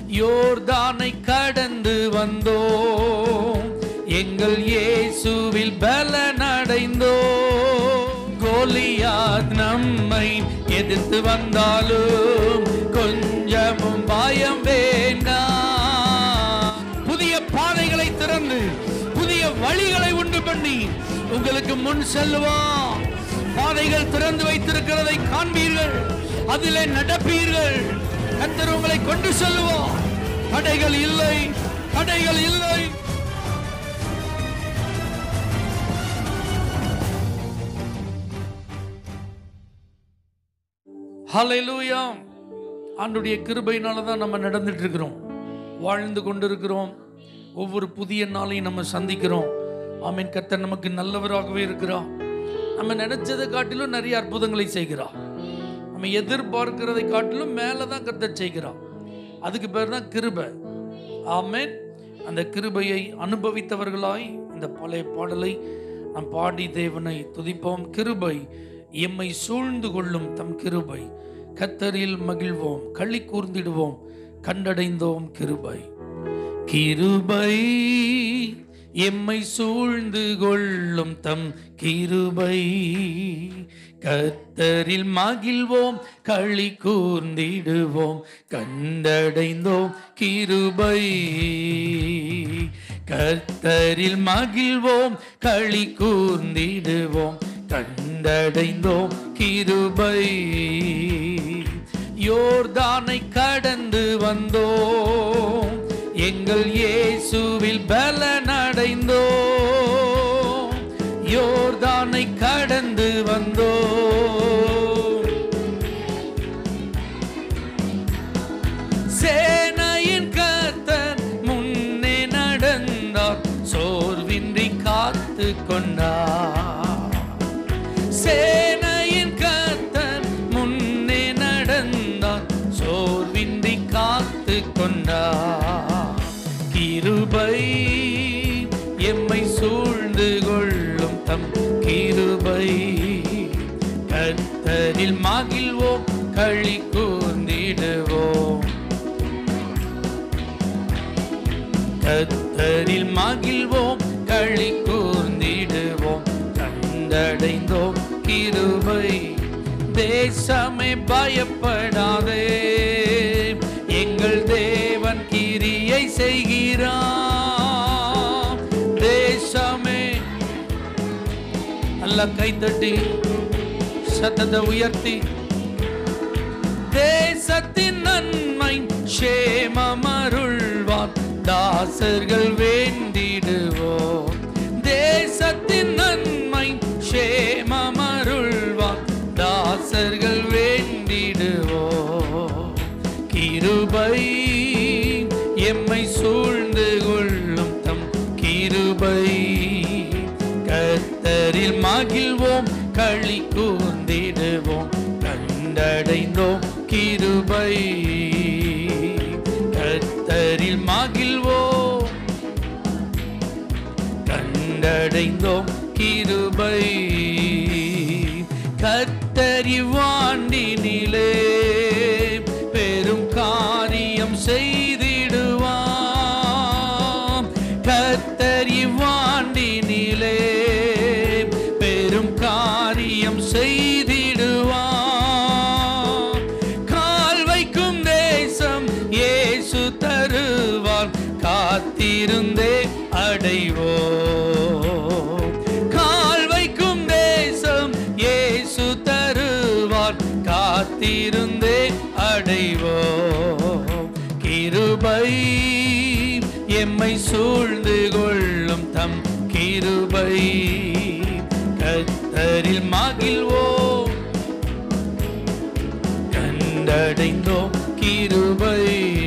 யோர்தானை கடந்து வந்தோம் எங்கள் இயேசுவில் பலனடைந்தோம் கோலியாத் நம்மை எதிர்த்து வந்தாலும் கொஞ்சமும் பயம் வேண்டாம் புதிய பாதைகளை திறந்து புதிய வழிகளை உண்டு பண்ணி உங்களுக்கு முன் செல்வான் பாதைகள் திறந்து வைத்திருக்கிறதை காண்பீர்கள் அதிலே நடப்பீர்கள் கர்த்தர் உங்களை கொண்டு செல்வார் தடைகள் இல்லை தடைகள் இல்லை ஹalleluya ஆண்டுடைய கிருபையினால தான் நம்ம நடந்துட்டு இருக்கிறோம் வாழ்ந்து கொண்டிருக்கிறோம் ஒவ்வொரு புதிய நாளையும் நம்ம சந்திக்கிறோம் ஆமீன் கர்த்தர் நமக்கு நல்லவராகவே இருக்கிறார் நம்ம நினைச்சதை காட்டிலும் நிறைய அற்புதங்களை செய்கிறார் நம்ம எதிர்பார்க்கிறதை காட்டிலும் மேலே தான் கர்த்தர் செய்கிறார் அதுக்கு பேர் தான் கிருபை ஆமென் அந்த கிருபையை அனுபவித்தவர்களாய் இந்த பழைய பாடலை நாம் பாடி தேவனை துதிப்போம் கிருபை எம்மை சூழ்ந்து கொள்ளும் தம் கிருபை கத்தரில் மகிழ்வோம் களி கூர்ந்திடுவோம் கண்டடைந்தோம் கிருபை கிருபை எம்மை சூழ்ந்து கொள்ளும் தம் கிருபை கத்தரில் மகிழ்வோம் களி கூர்ந்திடுவோம் கண்டடைந்தோம் கிருபை கர்த்தரில் மகிழ்வோம் களி கூர்ந்திடுவோம் கண்டடைந்தோம் கிருபை யோர்தானை கடந்து வந்தோம் எங்கள் இயேசுவில் பலனடைந்தோம் யோர்தானை கடந்து வந்தோம் சேனையின் கர்த்தர் முன்னே நடந்தார் சோர்வின்றி காத்து கொண்டார் சேனையின் கர்த்தர் முன்னே நடந்தார் சோர்வின்றி காத்து கொண்டார் கிருபை எம்மை சூழ்ந்து கொள்ளும் தம் கிருபை கர்த்தரில் மகிழ்வோம் களி கூர்ந்திடுவோம் கத்தரில் மகிழ்வோம் களி கூர்ந்திடுவோம் கண்டடைந்தோம் கிருபை தேசமே பயப்படாதே எங்கள் தேவன் கிரியை செய்கிறார் தேசமே நல்ல கைத்தட்டி சத்தத்தை உயர்த்தி தேசத்தின் நன்மை சேமமருள்வார் தாசர்கள் வேண்டிடுவோம் தேசத்தின் நன்மை சேமமருள்வார் தாசர்கள் வேண்டிடுவோம் கிருபை எம்மை சூழ்ந்து கொள்ளும் தம் கிருபை கர்த்தரில் மகிழ்வோம் களி கூர்ந்திடுவோம் கண்டடைந்தோம் கிருபை கர்த்தரில் மகிழ்வோம் கண்டடைந்தோம் கிருபை கத்தரி வாண்டினிலே பெரும் காரியம் செய்திடுவாம் கத்தரி வாண்டினிலே பெரும் காரியம் செய்திடுவாம் கால் வைக்கும் தேசம் இயேசு தருவார் காத்திருந்தே அடைவோம் கால் வைக்கும் தேசம் இயேசு தருவார் காத்திருந்தே அடைவோம் கிருபை எம்மை சூழ்ந்து கொள்ளும் தம் கிருபை கத்தரில் மகிழ்வோம் கண்டடைந்தோம் கிருபை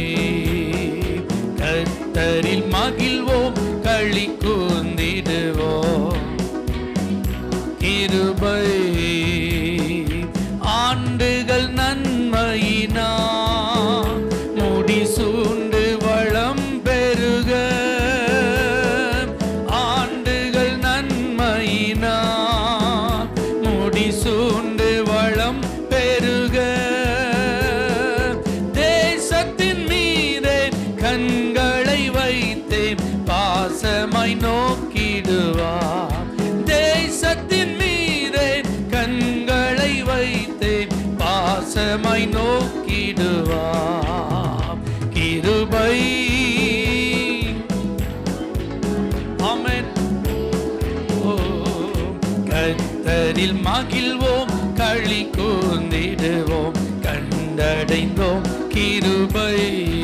கத்தரில் மகிழ்வோம் களி கூர்ந்திடுவோம் கிருபை ஆண்டுகள் நன்மையினா முடி சூண்டு வளம் பெருக ஆண்டுகள் நன்மையினா முடி சூண்டு வளம் பெருக தேசத்தின் மீ கண்களை வைத்தேன் பாசமாய் நோக்கிடுவார் தேசத்தின் மீதே கண்களை வைத்தேன் பாசமாய் நோக்கிடுவார் கிருபை ஆமென் ஓ, கர்த்தரில் மகிழ்வோம் களி கூர்ந்திடுவோம் கண்டடைந்தோம் கிருபை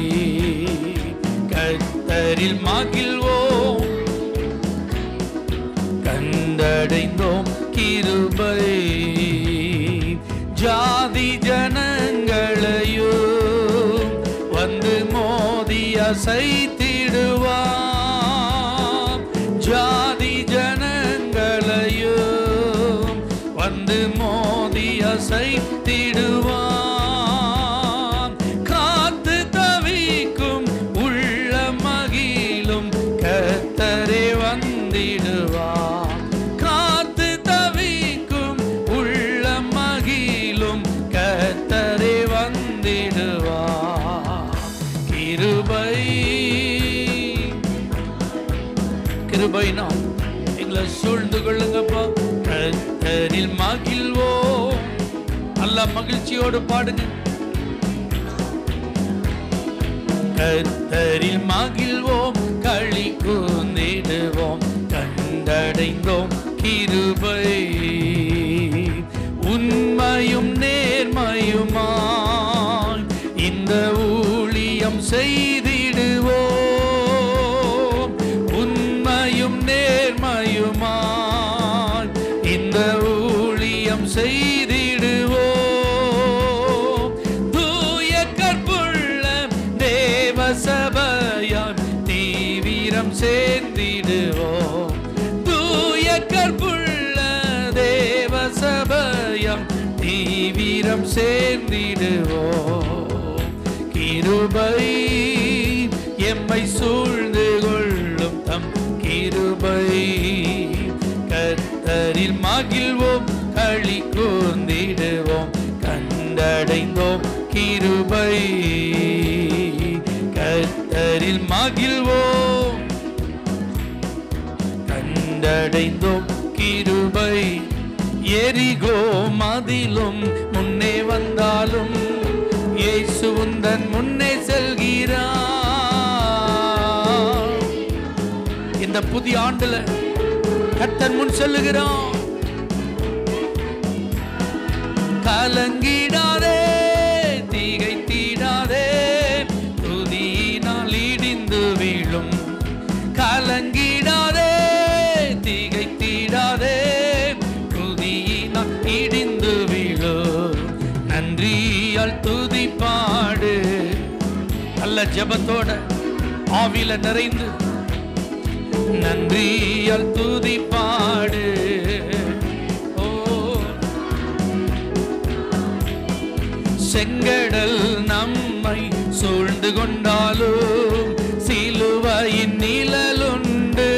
கர்த்தரில் மகிழ்வோம் கண்டடைந்தோம் கிருபை ஜாதி ஜனங்களையோ வந்து மோதி அசைத்திடுவார் ஜாதி ஜனங்களையோ வந்து மோதி அசைத்திடுவார் காத்து தவிக்கும் உள்ள மகிழும் கத்தரே வந்திடுவார் காத்து தவிக்கும் உள்ள மகிழும் கத்தரே வந்திடுவார் கிருபை கிருபை நாம் எங்களை சூழ்ந்து கொள்ளுங்கப்பா கத்தரில் மகிழ்வோம் நல்ல மகிழ்ச்சியோடு பாடுங்க கர்த்தரில் மகிழ்வோம் களி கூந்திடுவோம் கண்டடைந்தோம் கிருபை உண்மையும் நேர்மையுமாய் இந்த ஊழியம் செய்திடுவோம் உண்மையும் நேர்மையுமாய் இந்த ஊழியம் செய்திடுவோம் தூய கற்புள்ள தேவ சபையான் தீவிரம் சேர்ந்திடுவோம் தூய கற்புள்ள தேவ சபையான் தீவிரம் சேர்ந்திடுவோம் கிருபை எம்மை சூழ்ந்து கொள்ளும் தம் கிருபை கர்த்தரில் மகிழ்வோம் களி கூர்ந்திடுவோம் கண்டடைந்தோம் கிருபை கர்த்தரில் மகிழ்வோம் கண்டடைந்தோம் கிருபை எரிகோ மதிலும் முன்னே வந்தாலும் இயேசு உந்தன் முன்னே செல்கிறார் இந்த புதிய ஆண்டுல கர்த்தர் முன் செல்லுகிறான் கலங்கிடாதே திகைத்திடாதே துதியினால் இடிந்து வீழும் கலங்கிடாதே திகைத்திடாதே துதியினால் இடிந்து வீழும் நன்றியால் துதி பாடு நல்ல ஜெபத்தோட ஆவில நிறைந்து நன்றியால் துதி பாடு ஓ செங்கடல் நம்மை சூழ்ந்து கொண்டாலும் சிலுவையின் நிழலுண்டு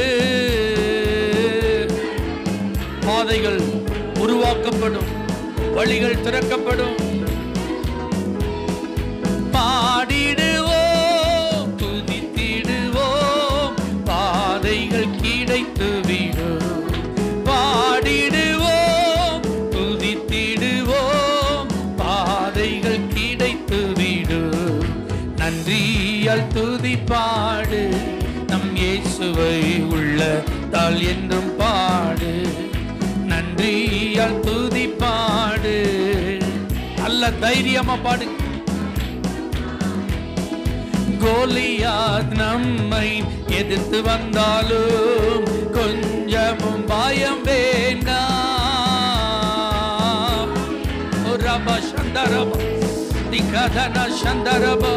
பாதைகள் உருவாக்கப்படும் வழிகள் திறக்கப்படும் பாடிடுவோம் துதித்திடுவோம் பாதைகள் கிடைத்து விடும் பாடிடுவோம் துதித்திடுவோம் பாதைகள் கிடைத்து விடும் நன்றியால் துதி பாடு நம் இயேசுவை உள்ள தாள் என்றும் பாடு நன்றியால் துதி பாடு நல்ல தைரியமா பாடு கோலியாத் நம்மை எதிர்த்து வந்தாலும் கொஞ்சமும் பயம் வேண்டாம் ஓ ரபா சந்தரபா நிகதன சந்தரபா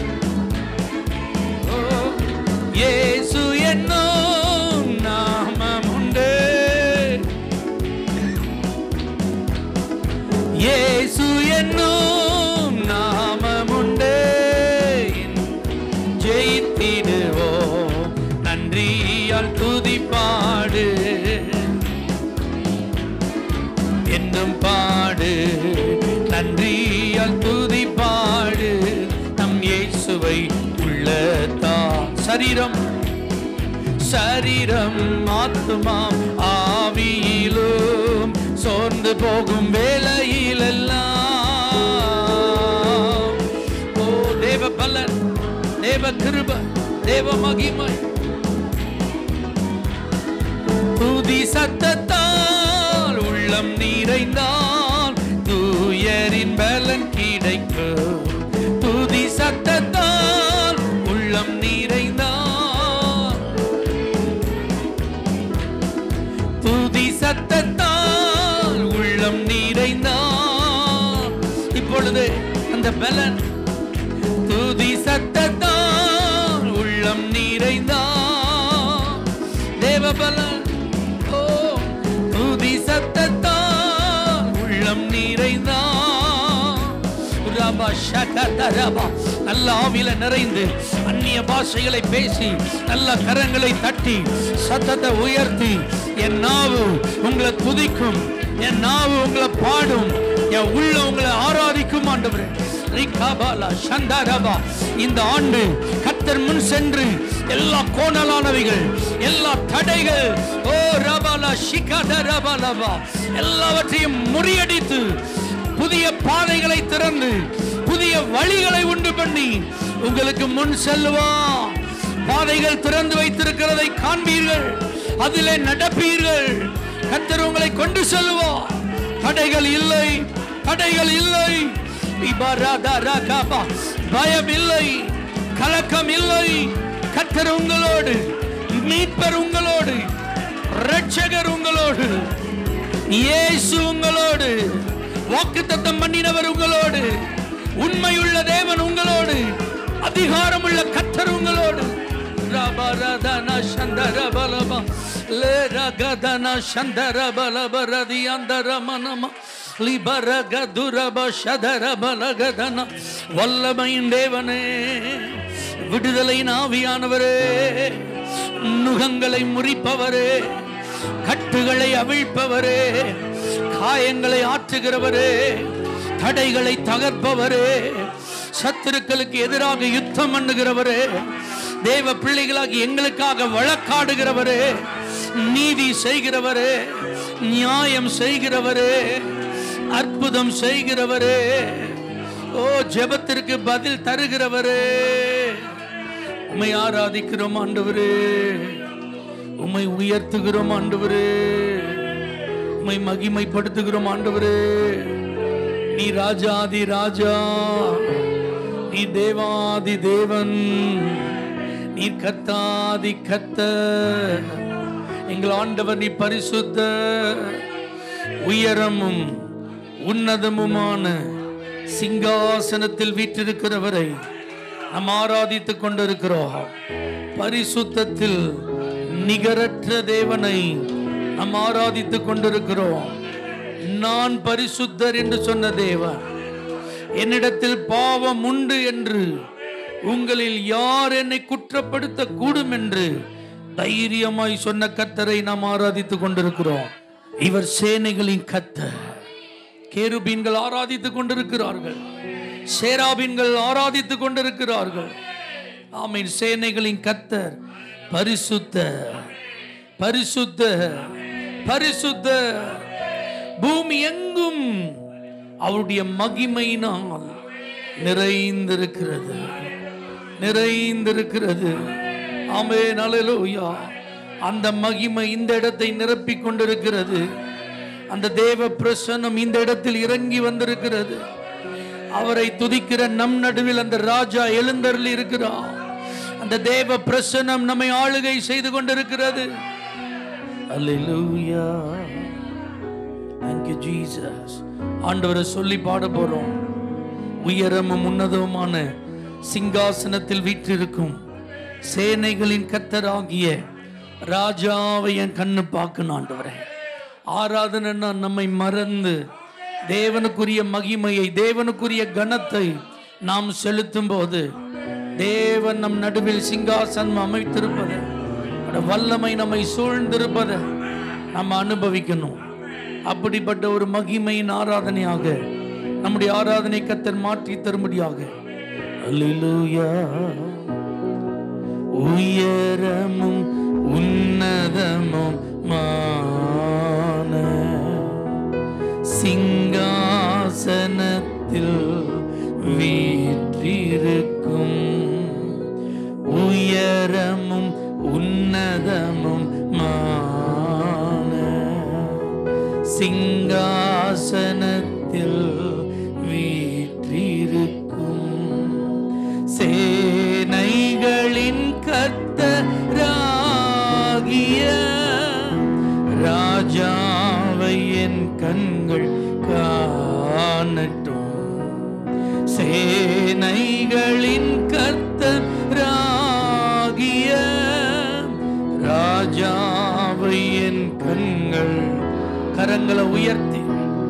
ஓ இயேசு என்னும் நாமம் உண்டு இயேசு என்னும் நாமமுண்டு ஜெயித்திடுவோம் நன்றியால் துதி பாடு என்னும் பாடு நன்றியால் துதி பாடு நம் இயேசுவை உள்ள சரீரம் சரீரம் ஆத்துமாம் ஆவியிலும் சோர்ந்து போகும் வேளையிலெல்லாம் ஓ தேவ பலன் தேவ கிருப தேவ மகிமை துதி சத்தத்தால் உள்ளம் நிறைந்தால் தூயரின் பலன் கிடைக்கும் துதி சத்தத்தால் உள்ளம் நிறைந்தால் துதி சத்தத்தால் உள்ளம் நிறைந்தால் இப்பொழுது அந்த பலன் துதி சத்தத்தால் உள்ளம் நிறைந்தால் தேவ பலன் ஓ துதி சத்தத்தால் உள்ளம் நிறைந்தால் ரபா ஷகத ரபா நல்ல ஆவில நிறைந்து அந்நிய பாஷைகளை பேசி நல்ல கரங்களை தட்டி சத்தத்தை உயர்த்தி என் நாவு உங்களை துதிக்கும் என் நாவு உங்களை பாடும் என் உள்ள உங்களை ஆராதிக்கும் ஆண்டவரே ரிகாபாலா சந்தாரபா இந்த ஆண்டு கத்தர் முன் சென்று எல்லா கோணலானவைகள் எல்லா தடைகள் ஓ ரபாலா ஷிகாத ரபாலபா எல்லாவற்றையும் முறியடித்து புதிய பாதைகளை திறந்து புதிய வழிகளை உண்டு பண்ணி உங்களுக்கு முன் செல்லுவா பாதைகள் திறந்து வைத்திருக்கிறதை காண்பீர்கள் அதிலே நடப்பீர்கள் கத்தர் உங்களை கொண்டு செல்லுவா தடைகள் இல்லை தடைகள் இல்லை இபராதா ராகாபா. பயம் இல்லை கலக்கம் இல்லை கத்தர் உங்களோடு மீட்பர் உங்களோடு ரட்சகர் உங்களோடு இயேசு உங்களோடு வாக்குத்தத்தம் பண்ணினவர் உங்களோடு உண்மையுள்ள தேவன் உங்களோடு அதிகாரமுள்ள கத்தர் உங்களோடு ரபரதன சந்தரபலப லேரகதன சந்தரபலபரதி அந்தரமனம லிபரகதுரப சதரபலகதன வல்லமையின் தேவனே விடுதலையின் ஆவியானவரே நுகங்களை முறிப்பவரே கட்டுகளை அவிழ்ப்பவரே காயங்களை ஆற்றுகிறவரே தடைகளை தகர்ப்பவரே சத்துருக்களுக்கு எதிராக யுத்தம் பண்ணுகிறவரே தேவ பிள்ளைகளாகி எங்களுக்காக வழக்காடுகிறவரே நீதி செய்கிறவரே நியாயம் செய்கிறவரே அற்புதம் செய்கிறவரே ஓ ஜெபத்திற்கு பதில் தருகிறவரே உம்மை ஆராதிக்கிறோம் ஆண்டவரே உம்மை உயர்த்துகிறோம் ஆண்டவரே உம்மை மகிமைப்படுத்துகிறோம் ஆண்டவரே நீ ராஜாதி ராஜா நீ தேவாதி தேவன் நீ கத்தாதி கத்த எங்கள் ஆண்டவர் நீ பரிசுத்த உயரமும் உன்னதமுமான சிங்காசனத்தில் வீற்றிருக்கிறவரை நாம் ஆராதித்துக் கொண்டிருக்கிறோம் பரிசுத்தத்தில் நிகரற்ற தேவனை நாம் ஆராதித்துக் கொண்டிருக்கிறோம் நான் பரிசுத்தர் என்று சொன்ன தேவன் என்னிடத்தில் பாவம் உண்டு என்று உங்களில் யார் என்னை குற்றப்படுத்த கூடும் என்று தைரியமாய் சொன்ன கத்தரை நாம் ஆராதித்துக் கொண்டிருக்கிறோம் இவர் சேனைகளின் கத்தர் கேருபீன்கள் ஆராதித்துக் கொண்டிருக்கிறார்கள் சேராபீன்கள் ஆராதித்துக் கொண்டிருக்கிறார்கள் ஆமீன் சேனைகளின் கத்தர் பரிசுத்த பரிசுத்த பரிசுத்த பூமி எங்கும் அவருடைய மகிமையினால் நிறைந்திருக்கிறது நிறைந்திருக்கிறது ஆமே நலலோயா அந்த மகிமை இந்த இடத்தை நிரப்பிக் கொண்டிருக்கிறது அந்த தேவ பிரசன்னம் இந்த இடத்தில் இறங்கி வந்திருக்கிறது அவரை துதிக்கிற நம் நடுவில் அந்த ராஜா எழுந்தருளி இருக்கிறார் அந்த தேவ பிரசன்னம் நம்மை ஆளுகை செய்து கொண்டிருக்கிறது அல்லேலூயா தேங்க்யூ ஜீசஸ் ஆண்டவரை சொல்லி பாட போறோம் உயரமும் உன்னதமான சிங்காசனத்தில் வீற்றிருக்கும் சேனைகளின் கத்தராகிய ராஜாவை என் கண்ணு பார்க்கணும் ஆண்டவரே ஆராதனைன்னா நம்மை மறந்து தேவனுக்குரிய மகிமையை தேவனுக்குரிய கனத்தை நாம் செலுத்தும் போது தேவன் நம் நடுவில் சிங்காசனம் அமைத்திருப்பது அவருடைய வல்லமை நம்மை சூழ்ந்திருப்பதை நம்ம அனுபவிக்கணும் அப்படிப்பட்ட ஒரு மகிமையின் ஆராதனையாக நம்முடைய ஆராதனை கத்தர் மாற்றி தரும்படியாக அல்லேலூயா உயரமும் உன்னதமும் மான சிங்காசனத்தில் வீற்றிருக்கும் உயரமும் உன்னதமும் மான சிங்காசனத்தில் வீற்றிருக்கும் சேனைகளின் கர்த்தராகிய ராஜாவை என் கண்கள் காணட்டும் சேனைகளின் கர்த்தராகிய ராஜாவை என் கண்கள் கரங்களை உயர்த்தி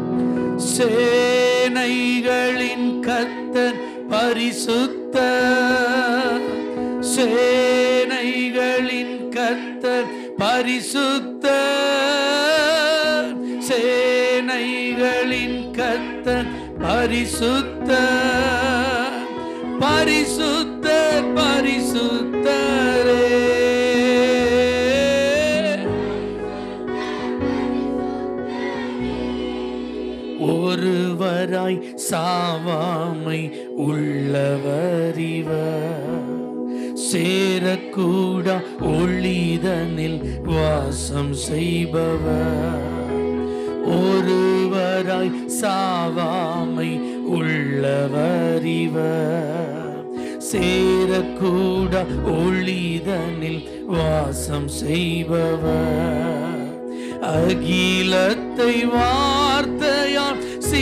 சேனைகளின் கர்த்தர் பரிசுத்த சேனைகளின் கர்த்தர் பரிசுத்த சேனைகளின் கர்த்தர் பரிசுத்த பரிசுத்த பரிசுத்தரே ஒருவராய் சாவாமை உள்ளவரிவர் சேரக்கூடா ஒளிதனில் வாசம் செய்பவர் ஒருவராய் சாவாமை உள்ளவரிவர் சேரக்கூடா ஒளிதனில் வாசம் செய்பவர் அகிலத்தை வார்த்தையால்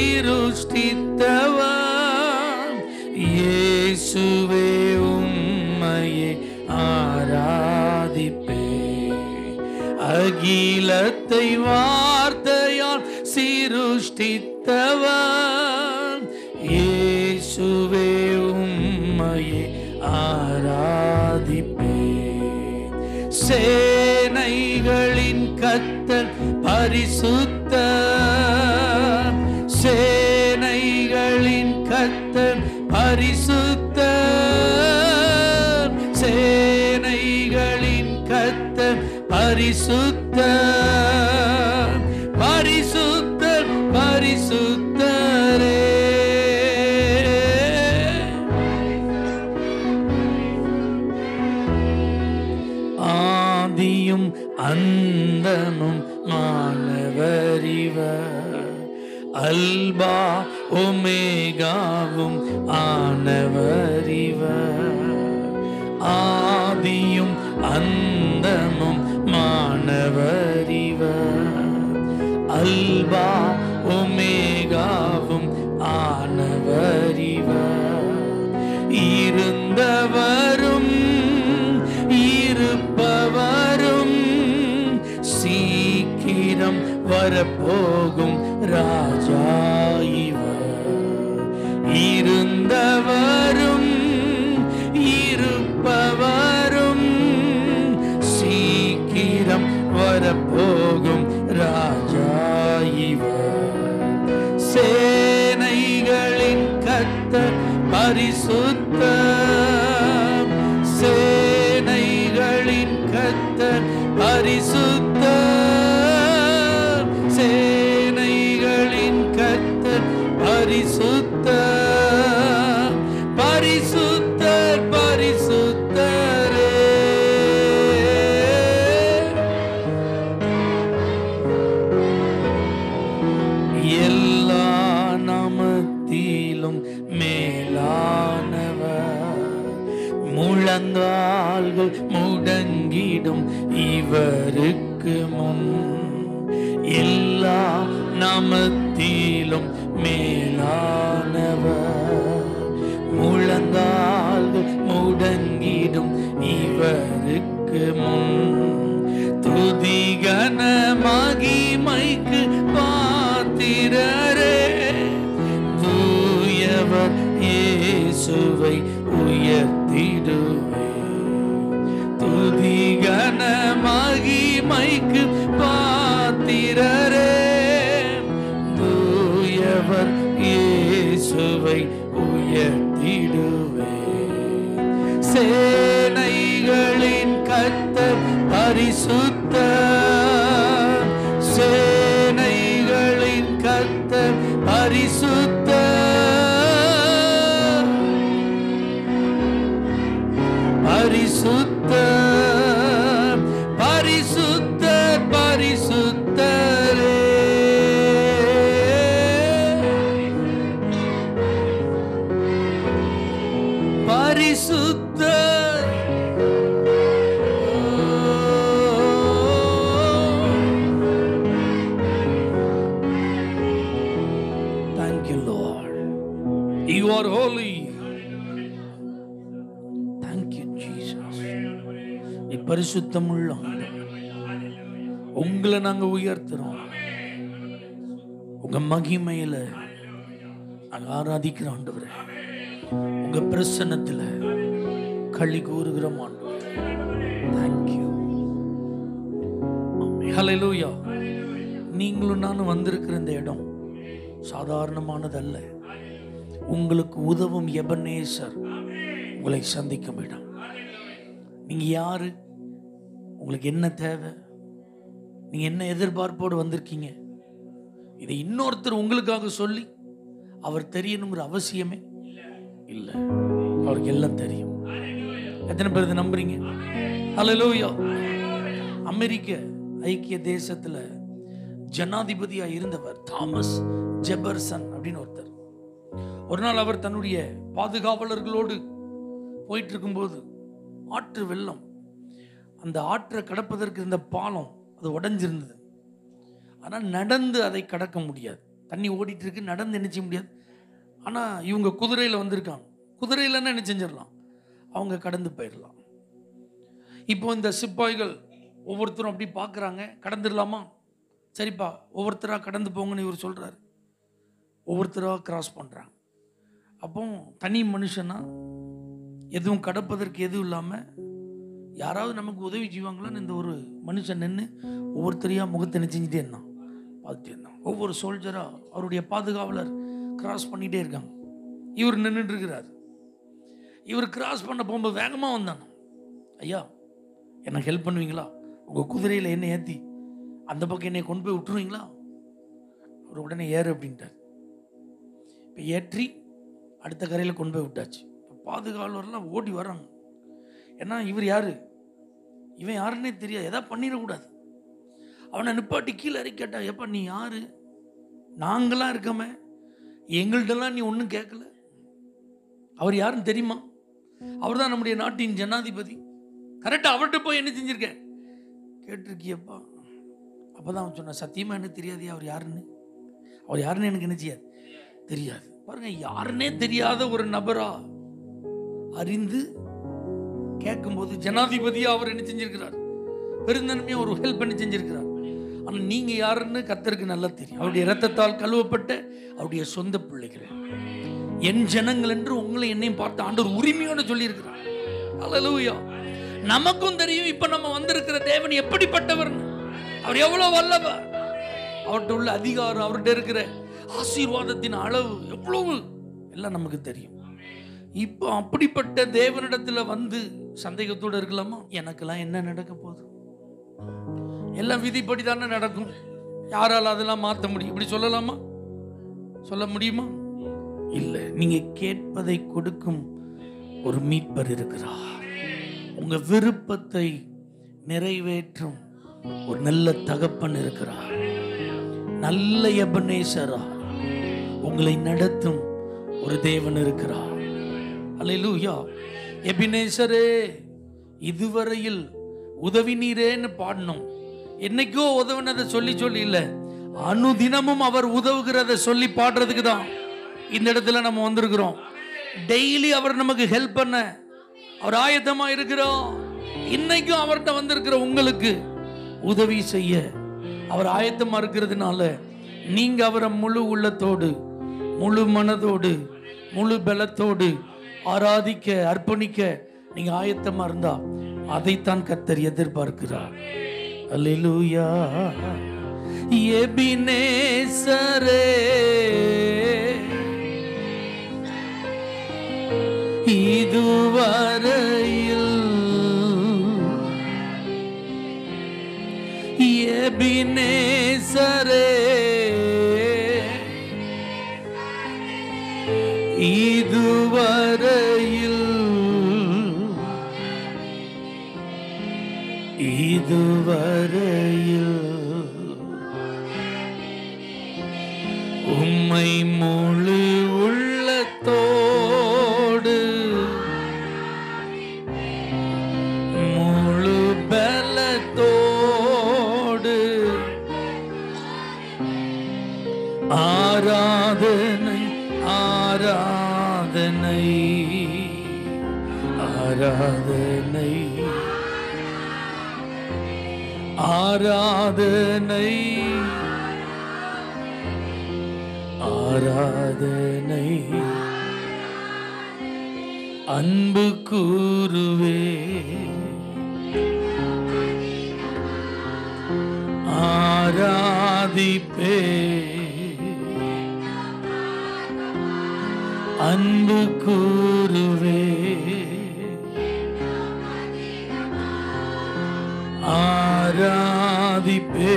சிருஷ்டித்தவர் இயேசுவே உம்மையே ஆராதிப்பே அகிலத்தை வார்த்தையால் சிருஷ்டித்தவர் இயேசுவே உம்மையே ஆராதிப்பே சேனைகளின் கத்தர் பரிசுத்த சேனைகளின் கத்தர் பரிசுத்த சேனைகளின் கத்தர் பரிசுத்த பரிசுத்த பரிசுத்தரே ஆதியும் அந்தமும் மாணவரிவர் அல்பா ஒமேகாவும் ஆனவரிவர் ஆதியும் அந்தமும் மாணவரிவர் அல்பா ஒமேகாவும் ஆனவரிவர் இருந்தவரும் இருப்பவரும் சீக்கிரம் வரப்போகும் ராஜா இவர் இருந்தவரும் இருப்பவரும் சீக்கிரம் வரப்போகும் ராஜா இவர் சேனைகளின் கத்தர் பரிசுத்த சேனைகளின் கத்தர் பரிசுத்த சேனைகளின் கத்தர் பரிசுத்த பரிசுத்தர் பரிசுத்தரே எல்லா நாமத்திலும் மேலானவர் முழங்கால்கள் முடங்கிடும் இவருக்கு முன் எல்லா நாமத்திலும் மேலானவர் முழங்கால்கள் முடங்கிடும் இவருக்கு முன் துதிகன மகிமைக்கு பாத்திரரே தூயவர் இயேசுவை உயர்த்திடுவே துதிகன மகிமைக்கு பாத்திரரே தூயவர் இயேசுவை உயர்த்திடுவே சேனைகளின் கர்த்தர் பரிசுத்த சேனைகளின் கர்த்தர் பரிசுத்த பரிசுத்த பரிசுத்த பரிசுத்தரே பரிசுத்த Thank you, Lord. You are holy. Thank you, Jesus. நீ பரிசுத்தமுள்ள ஆண்டவர். உங்களை நாங்க உயர்த்துறோம் உங்க மகிமையில நாங்க ஆராதிக்கிற ஆண்டவரே உங்க பிரசன்னத்துல களி கூறுகிறோம் ஆண்டவரே தேங்க்யூ ஹalleluya நீங்களும் நானும் வந்திருக்கிற இந்த இடம் சாதாரணமானதல்ல உங்களுக்கு உதவும் எபனேசர் உங்களை சந்திக்கும் இடம் நீங்க யாரு உங்களுக்கு என்ன தேவை நீங்க என்ன எதிர்பார்ப்போடு வந்திருக்கீங்க இதை இன்னொருத்தர் உங்களுக்காக சொல்லி அவர் தெரியணுங்கிற அவசியமே இல்லை அவருக்கு எல்லாம் தெரியும் எத்தனை பேர் இதை நம்புறீங்க ஹalleluya அமெரிக்க ஐக்கிய தேசத்துல ஜனாதிபதியா இருந்தவர் தாமஸ் ஜெபர்சன் அப்படின்னு ஒருத்தர் ஒரு நாள் அவர் தன்னுடைய பாதுகாவலர்களோடு போயிட்டு இருக்கும்போது ஆற்று வெள்ளம் அந்த ஆற்றை கடப்பதற்கு இருந்த பாலம் அது உடைஞ்சிருந்தது ஆனால் நடந்து அதை கடக்க முடியாது தண்ணி ஓடிட்டு இருக்கு நடந்து என்ன செய்ய முடியாது ஆனால் இவங்க குதிரையில் வந்திருக்காங்க குதிரையிலன்னா என்ன செஞ்சிடலாம் அவங்க கடந்து போயிடலாம் இப்போ இந்த சிப்பாய்கள் ஒவ்வொருத்தரும் அப்படி பார்க்குறாங்க கடந்துடலாமா சரிப்பா ஒவ்வொருத்தராக கடந்து போங்கன்னு இவர் சொல்கிறாரு ஒவ்வொருத்தராக கிராஸ் பண்ணுறாங்க அப்போ தனி மனுஷனா எதுவும் கடப்பதற்கு எதுவும் இல்லாமல் யாராவது நமக்கு உதவி செய்வாங்களான்னு இந்த ஒரு மனுஷன் நின்று ஒவ்வொருத்தரையாக முகத்தை நினைச்சுட்டே இருந்தான் பார்த்துட்டே இருந்தான் ஒவ்வொரு சோல்ஜராக அவருடைய பாதுகாவலர் கிராஸ் பண்ணிகிட்டே இருக்காங்க இவர் நின்றுட்டு இருக்கிறார் இவர் கிராஸ் பண்ண போகும்போது வேகமாக வந்தாங்க ஐயா எனக்கு ஹெல்ப் பண்ணுவீங்களா உங்கள் குதிரையில் என்ன ஏற்றி அந்த பக்கம் என்னை கொண்டு போய் விட்டுருவீங்களா அவர் உடனே ஏறு அப்படின்ட்டார் இப்போ ஏற்றி அடுத்த கரையில் கொண்டு போய் விட்டாச்சு இப்போ பாதுகாவலர்லாம் ஓடி வர்றாங்க ஏன்னா இவர் யாரு இவன் யாருன்னே தெரியாது எதாவது பண்ணிடக்கூடாது அவனை நிப்பாட்டி கீழே இறக்கி கேட்டா எப்பா நீ யாரு நாங்களாம் இருக்கமே எங்கள்கிட்டலாம் நீ ஒன்றும் கேட்கல அவர் யாருன்னு தெரியுமா அவர் தான் நம்முடைய நாட்டின் ஜனாதிபதி கரெக்டாக அவர்கிட்ட போய் என்ன செஞ்சிருக்க கேட்டிருக்கியப்பா அப்போ தான் அவன் சொன்னான் சத்தியமாக எனக்கு தெரியாது அவர் யாருன்னு அவர் யாருன்னு எனக்கு என்ன செய்யாது தெரியாது பாருங்க யாருன்னே தெரியாத ஒரு நபரா அறிந்து கேட்கும்போது ஜனாதிபதியா அவர் என்ன செஞ்சிருக்கிறார் பெருந்தன்மையா ஒரு ஹெல்ப் பண்ணி செஞ்சிருக்கிறார் ஆனா நீங்க யாருன்னு கத்தருக்கு நல்லா தெரியும் அவருடைய இரத்தத்தால் கழுவப்பட்ட அவருடைய சொந்த பிள்ளைகள் என் ஜனங்கள் என்று உங்களை என்னையும் பார்த்து ஆண்டவர் உரிமையோட சொல்லியிருக்கிறார் அல்லேலூயா நமக்கும் தெரியும் இப்ப நம்ம வந்திருக்கிற தேவன் எப்படிப்பட்டவர்னு அவர் எவ்வளவு வல்லவர் அவர்கிட்ட உள்ள அதிகாரம் அவர்கிட்ட இருக்கிற ஆசீர்வாதத்தின் அளவு எவ்வளவு எல்லாம் நமக்கு தெரியும் இப்போ அப்படிப்பட்ட தேவனிடத்துல வந்து சந்தேகத்தோடு இருக்கலாமா எனக்கெல்லாம் என்ன நடக்க போகுது எல்லாம் விதிப்படி தானே நடக்கும் யாரால அதெல்லாம் மாற்ற முடியும் இப்படி சொல்லலாமா சொல்ல முடியுமா இல்லை நீங்க கேட்பதை கொடுக்கும் ஒரு மீட்பர் இருக்கிறார் உங்க விருப்பத்தை நிறைவேற்றும் ஒரு நல்ல தகப்பன் இருக்கிறார் நல்ல எபனேசரா உங்களை நடத்தும் ஒரு தேவன் இருக்கிறார் அல்லேலூயா எபினேசரே இதுவரையில் உதவி நீரேன்னு பாடணும் என்னைக்கோ உதவினதை சொல்லி சொல்லி இல்ல அனுதினமும் அவர் உதவுகிறத சொல்லி பாடுறதுக்கு தான் இந்த இடத்துல நம்ம வந்திருக்கிறோம் டெய்லி அவர் நமக்கு ஹெல்ப் பண்ண அவர் ஆயத்தமா இருக்கிறோம் இன்னைக்கும் அவர்கிட்ட வந்திருக்கிற உங்களுக்கு உதவி செய்ய அவர் ஆயத்தமா இருக்கிறதுனால நீங்க அவரை முழு உள்ளத்தோடு முழு மனதோடு முழு பலத்தோடு ஆராதிக்க அர்ப்பணிக்க நீங்க ஆயத்தமா இருந்தா அதைத்தான் கத்தர் எதிர்பார்க்கிறார் அல்லேலூயா எபினேசரே இதுவரையில் எபினேசரே இதுவரையில் இதுவரையில் உம்மை முழு உள்ளத்தோடு முழு பலத்தோடு ஆராதனை ஆராதனை ஆராதனை ஆராதனை ஆராதனை அன்பு கூறுவே ஆராதிப்பே அன்பு கூறுவே ஆராதிப்பே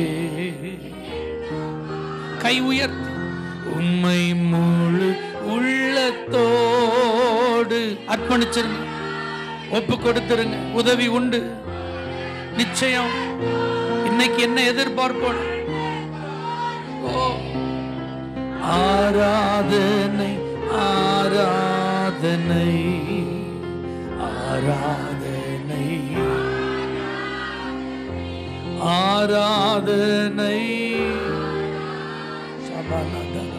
கை உயர்த்தி உம்மை முழு உள்ளத்தோடு அர்ப்பணிச்சிருங்க ஒப்பு கொடுத்துருங்க உதவி உண்டு நிச்சயம் இன்னைக்கு என்ன எதிர்பார்ப்போம் ஓ ஆராதனை ஆராதனை ஆராதனை ஆராதனை சபாநாதனா.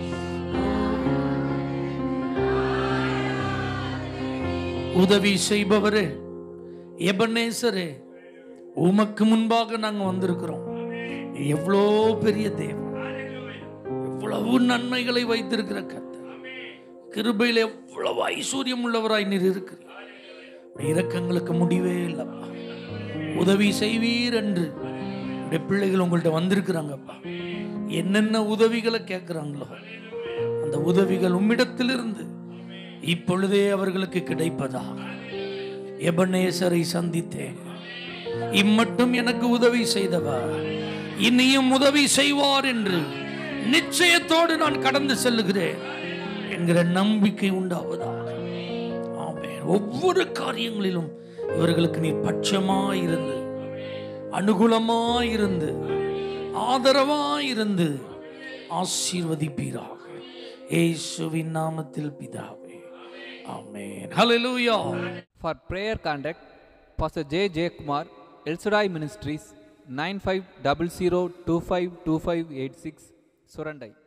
உதவி செய்பவரே எபனேசரே உமக்கு முன்பாக நாங்க வந்திருக்கிறோம் எவ்வளோ பெரிய தேவன் எவ்வளவு நன்மைகளை வைத்திருக்கிற கர்த்தர் கிருபையில் எவ்வளவு ஐஸ்வர்யம் உள்ளவராய் நீர் இருக்கிறீர் உடைய இரக்கங்களுக்கு முடிவே இல்லப்பா உதவி செய்வீர் என்று உடைய பிள்ளைகள் உங்கள்ட்ட வந்திருக்கிறாங்கப்பா என்னென்ன உதவிகளை கேட்குறாங்களோ அந்த உதவிகள் உம்மிடத்திலிருந்து இப்பொழுதே அவர்களுக்கு கிடைப்பதாக எபனேசரை சந்தித்தேன் இம்மட்டும் எனக்கு உதவி செய்தவா இனியும் உதவி செய்வார் என்று நிச்சயத்தோடு நான் கடந்து செல்லுகிறேன் என்கிற நம்பிக்கை உண்டாவதாக ஆமென் ஒவ்வொரு காரியங்களிலும் இவர்களுக்கு நீர் பட்சமாயிருந்து அனுகூலமாயிருந்து ஆதரவாயிருந்து ஆசீர்வதிப்பீராக இயேசுவின் நாமத்தில் பிதாவே ஆமென் ஹalleluya For prayer contact, Pastor J. J. Kumar, El Shaddai Ministries, 9500252586, Surandai.